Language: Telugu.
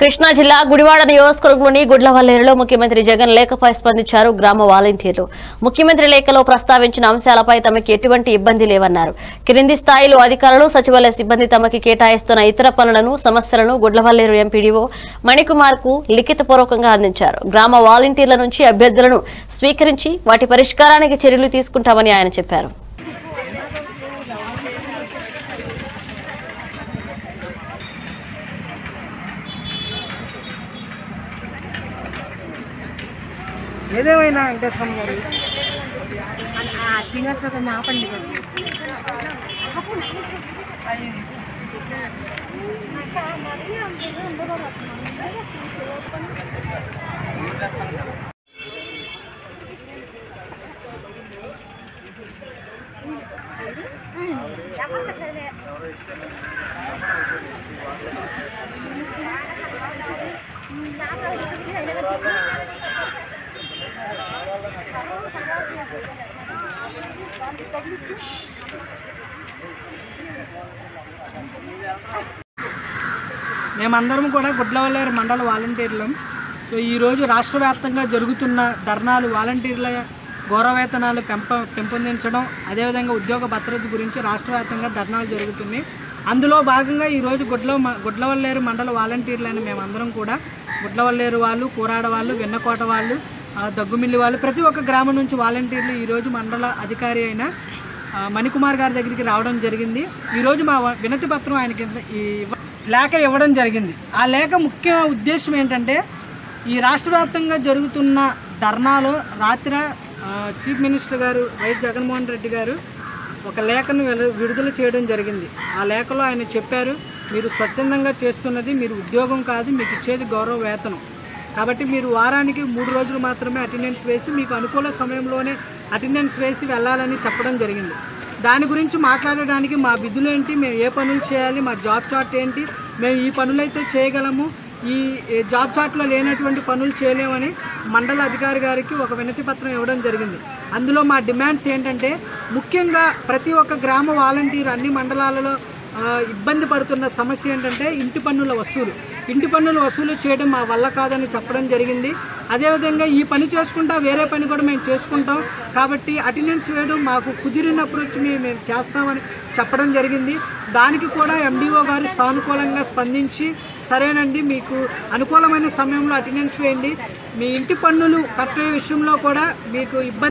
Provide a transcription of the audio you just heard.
కృష్ణా జిల్లా గుడివాడ నియోజకవర్గంలోని గుడ్లవల్లేరులో ముఖ్యమంత్రి జగన్ లేఖపై స్పందించారు గ్రామ వాలంటీర్లు ముఖ్యమంత్రి లేఖలో ప్రస్తావించిన అంశాలపై తమకి ఎటువంటి ఇబ్బంది లేవన్నారు క్రింది స్థాయిలో అధికారులు సచివాలయ సిబ్బంది తమకి కేటాయిస్తున్న ఇతర పనులను సమస్యలను గుడ్లవల్లేరు ఎంపీడీఓ మణికుమార్ కు లిఖితపూర్వకంగా అందించారు గ్రామ వాలంటీర్ల నుంచి అభ్యర్థులను స్వీకరించి వాటి పరిష్కారానికి చర్యలు తీసుకుంటామని ఆయన చెప్పారు ఏదేమైనా వెంకటేశ్వర గారు ఆ శ్రీనివాసరావు గారిని ఆపండి మేమందరం కూడా గుడ్లవల్లేరు మండల వాలంటీర్లం సో ఈరోజు రాష్ట్ర వ్యాప్తంగా జరుగుతున్న ధర్నాలు వాలంటీర్ల గౌరవేతనాలు పెంప పెంపొందించడం అదేవిధంగా ఉద్యోగ భద్రత గురించి రాష్ట్ర వ్యాప్తంగా ధర్నాలు జరుగుతున్నాయి అందులో భాగంగా ఈరోజు గుడ్ల గుడ్లవల్లేరు మండల వాలంటీర్లని మేమందరం కూడా గుడ్లవల్లేరు వాళ్ళు కూరాడ వాళ్ళు వెన్నకోట వాళ్ళు ఆ, దగ్గుమిల్లి వాళ్ళు ప్రతి ఒక్క గ్రామం నుంచి వాలంటీర్లు ఈరోజు మండల అధికారి అయిన ఆ, మణికుమార్ గారి దగ్గరికి రావడం జరిగింది ఈరోజు మా వ- వినతి పత్రం ఆయనకి ఈ ఇవ్వ- లేఖ ఇవ్వడం జరిగింది ఆ లేఖ ముఖ్య ఉద్దేశం ఏంటంటే ఈ రాష్ట్ర వ్యాప్తంగా జరుగుతున్న ధర్నాలో రాత్రి ఆ, చీఫ్ మినిస్టర్ గారు వైఎస్ జగన్మోహన్ రెడ్డి గారు ఒక లేఖను వెలు- విడుదల చేయడం జరిగింది ఆ లేఖలో ఆయన చెప్పారు మీరు స్వచ్ఛందంగా చేస్తున్నది మీరు ఉద్యోగం కాదు మీకు ఇచ్చేది గౌరవ వేతనం కాబట్టి మీరు వారానికి మూడు రోజులు మాత్రమే అటెండెన్స్ వేసి మీకు అనుకూల సమయంలోనే అటెండెన్స్ వేసి వెళ్ళాలని చెప్పడం జరిగింది దాని గురించి మాట్లాడడానికి మా విధులు ఏంటి మేము ఏ పనులు చేయాలి మా జాబ్ చార్ట్ ఏంటి మేము ఈ పనులైతే చేయగలము ఈ ఈ జాబ్ చార్ట్లో లేనటువంటి పనులు చేయలేమని మండల అధికారి గారికి ఒక వినతి పత్రం ఇవ్వడం జరిగింది అందులో మా డిమాండ్స్ ఏంటంటే ముఖ్యంగా ప్రతి ఒక్క గ్రామ వాలంటీర్ అన్ని మండలాలలో ఆ, ఇబ్బంది పడుతున్న సమస్య ఏంటంటే ఇంటి పన్నుల వసూలు ఇంటి పన్నుల వసూలు చేయడం మా వల్ల కాదని చెప్పడం జరిగింది అదేవిధంగా ఈ పని చేసుకుంటా వేరే పని కూడా మేము చేసుకుంటాం కాబట్టి అటెండెన్స్ వేయడం మాకు కుదిరినప్పుడు వచ్చి మేము మేము చేస్తామని చెప్పడం జరిగింది దానికి కూడా ఎండిఓ గారు సానుకూలంగా స్పందించి సరేనండి మీకు అనుకూలమైన సమయంలో అటెండెన్స్ వేయండి మీ ఇంటి పన్నులు కట్టే విషయంలో కూడా మీకు ఇబ్బంది